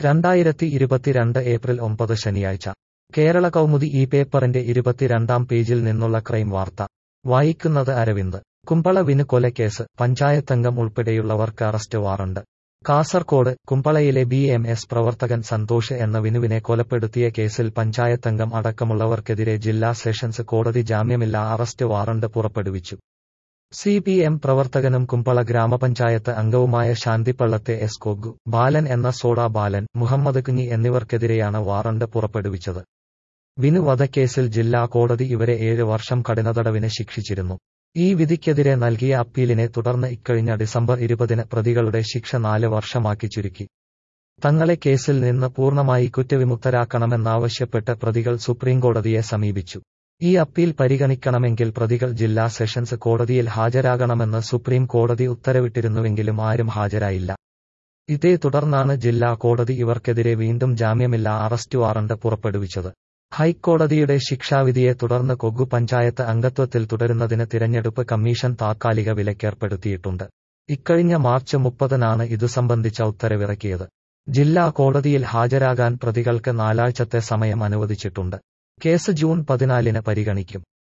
രണ്ടായിരത്തി ഇരുപത്തിരണ്ട് ഏപ്രിൽ ഒമ്പത് ശനിയാഴ്ച കേരള കൗമുദി ഈ പേപ്പറിന്റെ ഇരുപത്തിരണ്ടാം പേജിൽ നിന്നുള്ള ക്രൈം വാർത്ത വായിക്കുന്നത് അരവിന്ദ് കുമ്പളവിന് കൊലക്കേസ് പഞ്ചായത്തംഗം ഉൾപ്പെടെയുള്ളവർക്ക് അറസ്റ്റ് വാറണ്ട് കാസർകോട് കുമ്പളയിലെ ബി എം എസ് പ്രവർത്തകൻ സന്തോഷ് എന്ന വിനുവിനെ കൊലപ്പെടുത്തിയ കേസിൽ പഞ്ചായത്തംഗം അടക്കമുള്ളവർക്കെതിരെ ജില്ലാ സെഷൻസ് കോടതി ജാമ്യമില്ലാ അറസ്റ്റ് വാറണ്ട് പുറപ്പെടുവിച്ചു സി പി എം പ്രവർത്തകനും കുമ്പള ഗ്രാമപഞ്ചായത്ത് അംഗവുമായ ശാന്തിപ്പള്ളത്തെ എസ് കൊഗു ബാലൻ എന്ന സോഡ ബാലൻ മുഹമ്മദ് കുഞ്ഞി എന്നിവർക്കെതിരെയാണ് വാറണ്ട് പുറപ്പെടുവിച്ചത് വിനു വധക്കേസിൽ ജില്ലാ കോടതി ഇവരെ ഏഴ് വർഷം കഠിനതടവിന് ശിക്ഷിച്ചിരുന്നു ഈ വിധിക്കെതിരെ നൽകിയ അപ്പീലിനെ തുടർന്ന് ഇക്കഴിഞ്ഞ ഡിസംബർ ഇരുപതിന് പ്രതികളുടെ ശിക്ഷ നാല് വർഷമാക്കി ചുരുക്കി തങ്ങളെ കേസിൽ നിന്ന് പൂർണ്ണമായി കുറ്റവിമുക്തരാക്കണമെന്നാവശ്യപ്പെട്ട് പ്രതികൾ സുപ്രീംകോടതിയെ സമീപിച്ചു ഈ അപ്പീൽ പരിഗണിക്കണമെങ്കിൽ പ്രതികൾ ജില്ലാ സെഷൻസ് കോടതിയിൽ ഹാജരാകണമെന്ന് സുപ്രീം കോടതി ഉത്തരവിട്ടിരുന്നുവെങ്കിലും ആരും ഹാജരായില്ല ഇതേ തുടർന്നാണ് ജില്ലാ കോടതി ഇവർക്കെതിരെ വീണ്ടും ജാമ്യമില്ലാ അറസ്റ്റ് വാറണ്ട് പുറപ്പെടുവിച്ചത് ഹൈക്കോടതിയുടെ ശിക്ഷാവിധിയെ തുടർന്ന് കൊഗ്ഗു പഞ്ചായത്ത് അംഗത്വത്തിൽ തുടരുന്നതിന് തിരഞ്ഞെടുപ്പ് കമ്മീഷൻ താത്കാലിക വിലക്കേർപ്പെടുത്തിയിട്ടുണ്ട് ഇക്കഴിഞ്ഞ മാർച്ച് മുപ്പതിനാണ് ഇതു സംബന്ധിച്ച ഉത്തരവിറക്കിയത് ജില്ലാ കോടതിയിൽ ഹാജരാകാൻ പ്രതികൾക്ക് നാലാഴ്ചത്തെ സമയം അനുവദിച്ചിട്ടുണ്ട് കേസ് ജൂൺ പതിനാലിന് പരിഗണിക്കും